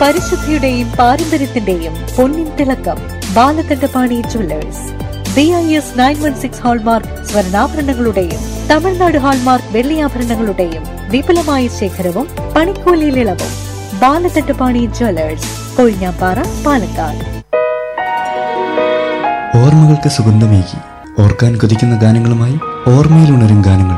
പരിശുദ്ധിയുടെയും പാരമ്പര്യത്തിന്റെയും പൊന്നിൻ തിളക്കം Balakandapani jewellers B I S nine one six hallmark സ്വർണ്ണാഭരണങ്ങളുടെയും തമിഴ്നാട് ഹാൾമാർക്ക് വെള്ളിയാഭരണങ്ങളുടെയും വിപുലമായ ശേഖരവും പണിക്കൂലിയിൽ ഇളവും ബാലകണ്ഠപാണി ജുവല്ലേഴ്സ് കൊഴിഞ്ഞാപ്പാറ പാലക്കാട് ഓർമ്മകൾക്ക് സുഗന്ധമേകി ഓർക്കാൻ കൊതിക്കുന്ന ഗാനങ്ങളുമായി ഓർമ്മയിലുണരും ഗാനങ്ങൾ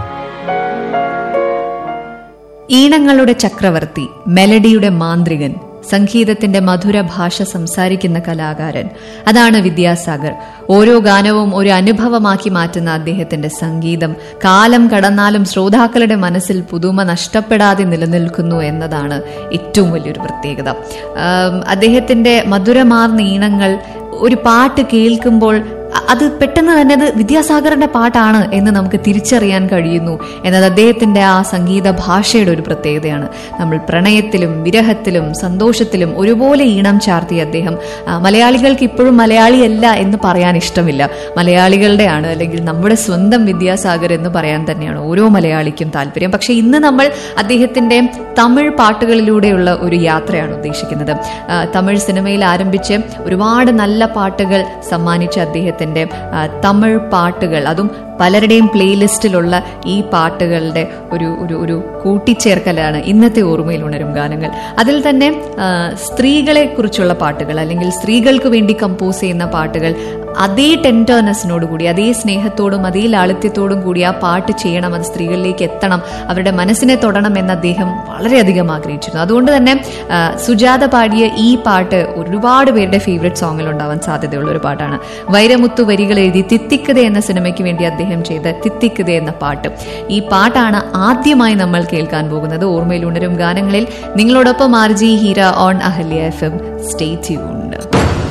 ഈണങ്ങളുടെ ചക്രവർത്തി മെലഡിയുടെ മാന്ത്രികൻ സംഗീതത്തിന്റെ മധുര ഭാഷ സംസാരിക്കുന്ന കലാകാരൻ അതാണ് വിദ്യാസാഗർ ഓരോ ഗാനവും ഒരു അനുഭവമാക്കി മാറ്റുന്ന അദ്ദേഹത്തിന്റെ സംഗീതം കാലം കടന്നാലും ശ്രോതാക്കളുടെ മനസ്സിൽ പുതുമ നഷ്ടപ്പെടാതെ നിലനിൽക്കുന്നു എന്നതാണ് ഏറ്റവും വലിയൊരു പ്രത്യേകത ആം, അദ്ദേഹത്തിന്റെ മധുരമാർന്ന ഈണങ്ങൾ ഒരു പാട്ട് കേൾക്കുമ്പോൾ അ- അത് പെട്ടെന്ന് തന്നെ അത് വിദ്യാസാഗറിന്റെ പാട്ടാണ് എന്ന് നമുക്ക് തിരിച്ചറിയാൻ കഴിയുന്നു എന്നത് അദ്ദേഹത്തിന്റെ ആ സംഗീത ഭാഷയുടെ ഒരു പ്രത്യേകതയാണ് നമ്മൾ പ്രണയത്തിലും വിരഹത്തിലും സന്തോഷത്തിലും ഒരുപോലെ ഈണം ചാർത്തിയ അദ്ദേഹം ആ, മലയാളികൾക്ക് ഇപ്പോഴും മലയാളിയല്ല എന്ന് പറയാൻ ഇഷ്ടമില്ല മലയാളികളുടെയാണ് അല്ലെങ്കിൽ നമ്മുടെ സ്വന്തം വിദ്യാസാഗർ എന്ന് പറയാൻ തന്നെയാണ് ഓരോ മലയാളിക്കും താല്പര്യം പക്ഷെ ഇന്ന് നമ്മൾ അദ്ദേഹത്തിന്റെ തമിഴ് പാട്ടുകളിലൂടെയുള്ള ഒരു യാത്രയാണ് ഉദ്ദേശിക്കുന്നത് ആ, തമിഴ് സിനിമയിൽ ആരംഭിച്ച് ഒരുപാട് നല്ല പാട്ടുകൾ സമ്മാനിച്ച അദ്ദേഹത്തിന്റെ ആ, തമിഴ് പാട്ടുകൾ അതും പലരുടെയും പ്ലേലിസ്റ്റിലുള്ള ഈ പാട്ടുകളുടെ ഒരു ഒരു ഒരു കൂട്ടിച്ചേർക്കലാണ് ഇന്നത്തെ ഓർമ്മയിൽ ഉണരും ഗാനങ്ങൾ അതിൽ തന്നെ ആ, സ്ത്രീകളെ കുറിച്ചുള്ള പാട്ടുകൾ അല്ലെങ്കിൽ സ്ത്രീകൾക്ക് വേണ്ടി കമ്പോസ് ചെയ്യുന്ന പാട്ടുകൾ അതേ ടെൻഡർനെസ്സിനോട് കൂടി അതേ സ്നേഹത്തോടും അതേ ലാളിത്യത്തോടും കൂടി ആ പാട്ട് ചെയ്യണം അത് സ്ത്രീകളിലേക്ക് എത്തണം അവരുടെ മനസ്സിനെ തൊടണം എന്ന് അദ്ദേഹം വളരെയധികം ആഗ്രഹിച്ചിരുന്നു അതുകൊണ്ട് തന്നെ ആ, സുജാത പാടിയ ഈ പാട്ട് ഒരുപാട് പേരുടെ ഫേവറേറ്റ് സോങ്ങിൽ ഉണ്ടാവാൻ സാധ്യതയുള്ള ഒരു പാട്ടാണ് വൈരമുത്തു വരികൾ എഴുതി തിത്തിക്കത എന്ന സിനിമയ്ക്ക് വേണ്ടി അദ്ദേഹം ചെയ്ത തിത്തിക്കത എന്ന പാട്ട് ഈ പാട്ടാണ് ആദ്യമായി നമ്മൾ കേൾക്കാൻ പോകുന്നത് ഓർമ്മയിൽ ഉണരും ഗാനങ്ങളിൽ നിങ്ങളോടൊപ്പം R G Heera on Ahalya F M stay tuned